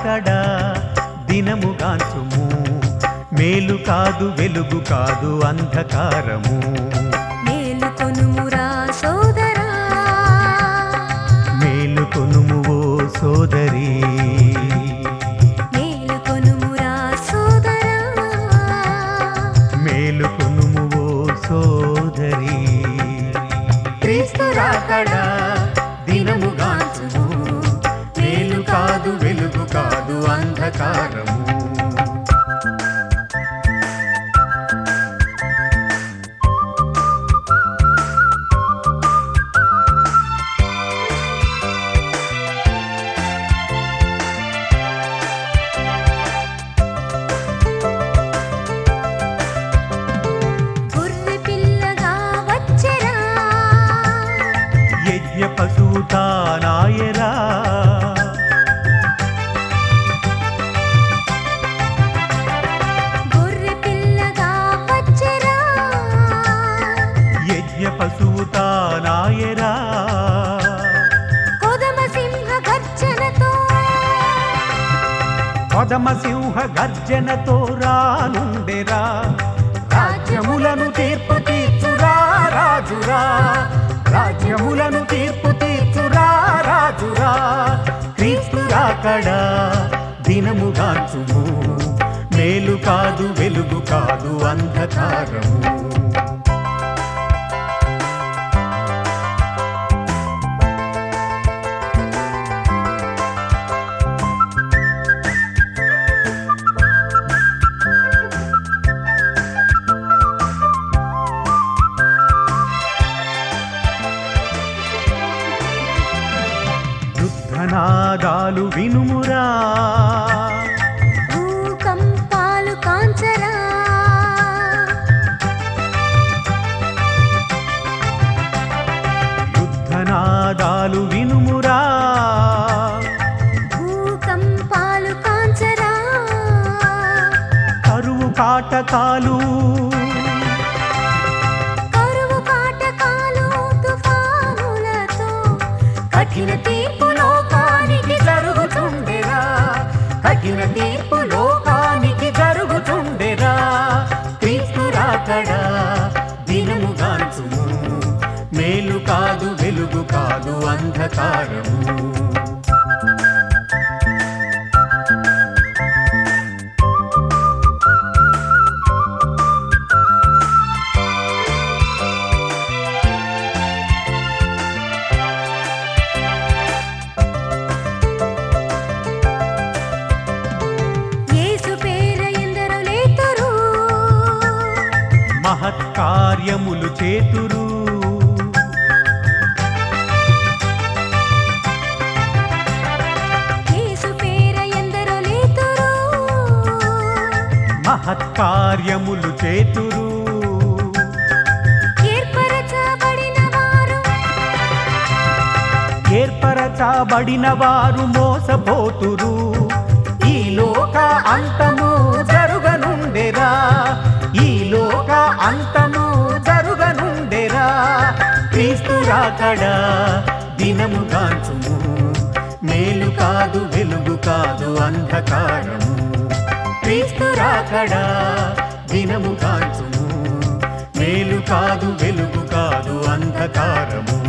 రాకడా దినముగాంచుము మేలు కాదు వెలుగు కాదు అంధకారము మేలుకొనుమురా సోదరా మేలుకొనుము ఓ సోదరి మేలుకొనుమురా సోదరా మేలుకొనుము ఓ సోదరి క్రీస్తు రాకడా దినముగాంచుము మేలు కాదు వెలుగు కాదు అంధకారము గొర్రె పిల్లగా వచ్చెరా యజ్ఞ పశువు తానాయరా గొర్రె పిల్లగా వచ్చెరా యజ్ఞ పశువు తానాయరా కొదమ సింహ గర్జనతో పదమ సింహ గర్జనతో రానుండెరా రాజ్యములను తీర్పు తీర్చురా రాజురా రాజ్యములను తీర్పు తీర్చురా రాజురా క్రీస్తు రాకడా దినముగాంచుము మేలు కాదు వెలుగు కాదు అంధకారము యుద్ధనాదాలు వినుమురా భూకంపాలు కాంచరా యుద్ధనాదాలు వినుమురా భూకంపాలు కాంచరా కరువు కాటకాలు కరువు కాటకాలు తుఫానులతో కఠిన తీర్పు లోకానికి జరుగుతుండెరా కఠిన తీర్పు లోకానికి జరుగుతుండెరా క్రీస్తు రాకడా దినముగాంచుము మేలు కాదు వెలుగు కాదు అంధకారము యేసు పేర ఎందరో లేతురు మహత్కార్యములు చేతురు యేసు పేర ఎందరో లేతురు మహత్కార్యములు చేతురు ఏర్పరచబడిన వారు ఏర్పరచబడిన వారు మోసపోతురు ఈ లోక అంతము జరుగనుండెరా ఈ లోక అంతము జరుగనుండెరా క్రీస్తు రాకడా దినము కాంచుము మేలు కాదు వెలుగు కాదు అంధకారము క్రీస్తు రాకడా దినము కాంచుము మేలు కాదు వెలుగు కాదు అంధకారము